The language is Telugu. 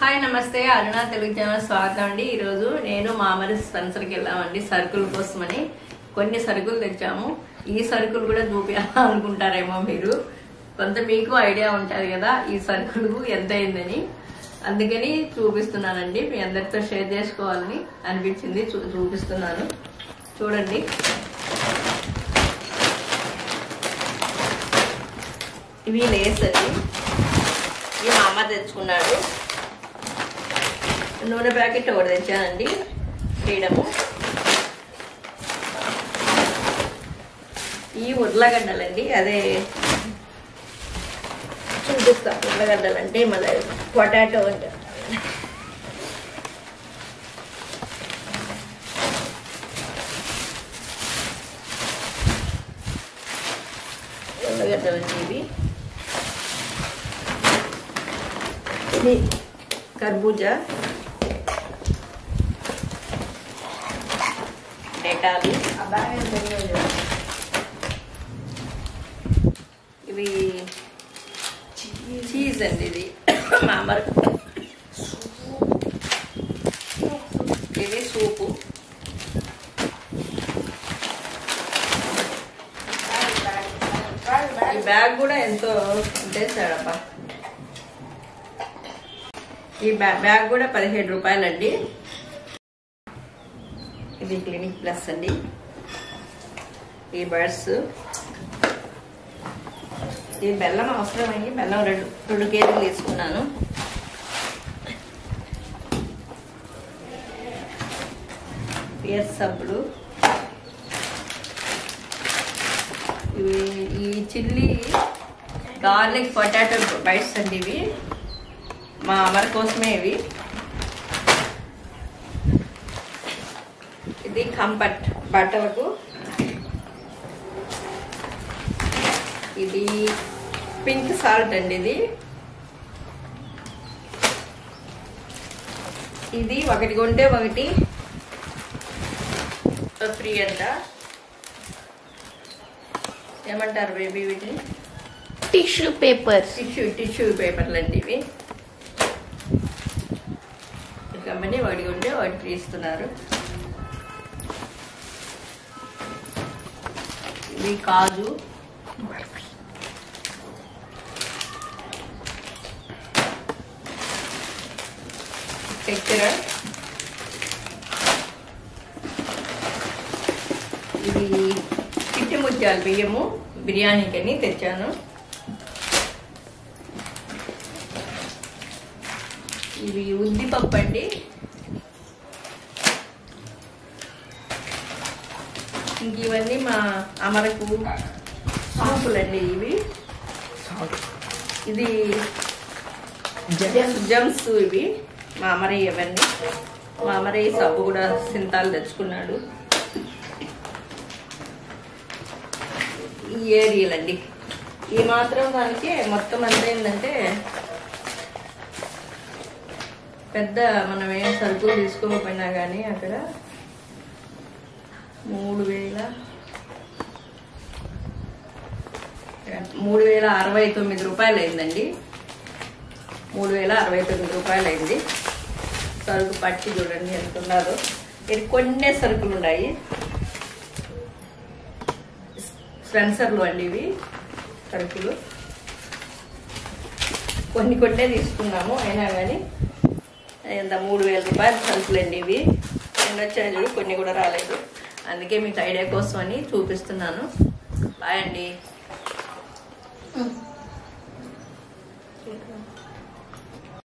హాయ్ నమస్తే అరుణ తెలుగు ఛానల్ స్వాగతం అండి ఈరోజు నేను మామరి స్పెన్సర్కి వెళ్ళామండి సరుకుల కోసమని కొన్ని సరుకులు తెచ్చాము ఈ సరుకులు కూడా చూపించాలనుకుంటారేమో మీరు కొంత మీకు ఐడియా ఉంటుంది కదా ఈ సరుకులు ఎంత అయిందని అందుకని చూపిస్తున్నానండి మీ అందరితో షేర్ చేసుకోవాలని అనిపించింది చూ- చూపిస్తున్నాను చూడండి ఇవి లేస్ అండి ఇవి మా అమ్మ తెచ్చుకున్నాడు నూనె ప్యాకెట్ ఒకటి తెచ్చానండి ఫ్రీడము ఈ ఉర్లగడ్డలండి అదే చూపిస్తా ఉర్లగడ్డలు అంటే మన పొటాటో అంటే ఉర్లగడ్డలు అండి ఇవి ఇది కర్బూజా డేటాలు ఇవి చీజ్ అండి ఇది మామర్ ఇది సూపు ఈ బ్యాగ్ కూడా ఎంతో ఉంటేస్తాడబ్బా ఈ బ్యా- బ్యాగ్ కూడా పదిహేడు రూపాయలండి ఇది క్లినిక్ ప్లస్ అండి ఈ బర్డ్స్ ఈ బెల్లం అవసరమయ్యి బెల్లం రెండు రెండు కేజీలు తీసుకున్నాను పియర్ సబ్బులు ఇవి ఈ చిల్లీ గార్లిక్ పొటాటో బైట్స్ అండి ఇవి మా అమర్ కోసమే ఇవి ఇది కంఫర్ట్ బట్టలకు ఇది పింక్ సాల్ట్ అండి ఇది ఇది ఒకటి కొంటే ఒకటి ఫ్రీ అంట ఏమంటారు బేబీ వీటిని టిష్యూ పేపర్స్ టిష్యూ టిష్యూ పేపర్లు అండి ఇవి ఈ కంపెనీ వాడి ఉంటే వాడి ఫ్రీ ఇస్తున్నారు ఇవి కాజు చక్కెర ఇది చిట్టి ముత్యాల బియ్యము బిర్యానీకని తెచ్చాను ఇవి ఉద్దిపప్పు అండి ఇంక ఇవన్నీ మా అమరకు సూపులండి ఇవి ఇది జమ్స్ ఇవి మా అమరి ఇవన్నీ మా అమరి సబ్బు కూడా సింతాలు తెచ్చుకున్నాడు ఈ ఏరియాలండి ఈ మాత్రం దానికి మొత్తం అంతా ఏంటంటే పెద్ద మనం ఏ సరుకులు తీసుకోకపోయినా కానీ అక్కడ మూడు వేల మూడు వేల అరవై తొమ్మిది రూపాయలు అయిందండి మూడు వేల అరవై తొమ్మిది రూపాయలు అయింది సరుకు పట్టి చూడండి ఎంత ఉన్నదో ఇది కొన్నే సరుకులు ఉన్నాయి స్పెన్సర్లు అండి ఇవి సరుకులు కొన్ని కొన్నే తీసుకున్నాము అయినా కానీ ఎంత మూడు వేల రూపాయల సరుకులండి ఇవి రెండు వచ్చాయి చూడు కొన్ని కూడా రాలేదు అందుకే మీకు ఐడియా కోసం అని చూపిస్తున్నాను బాయ్ అండి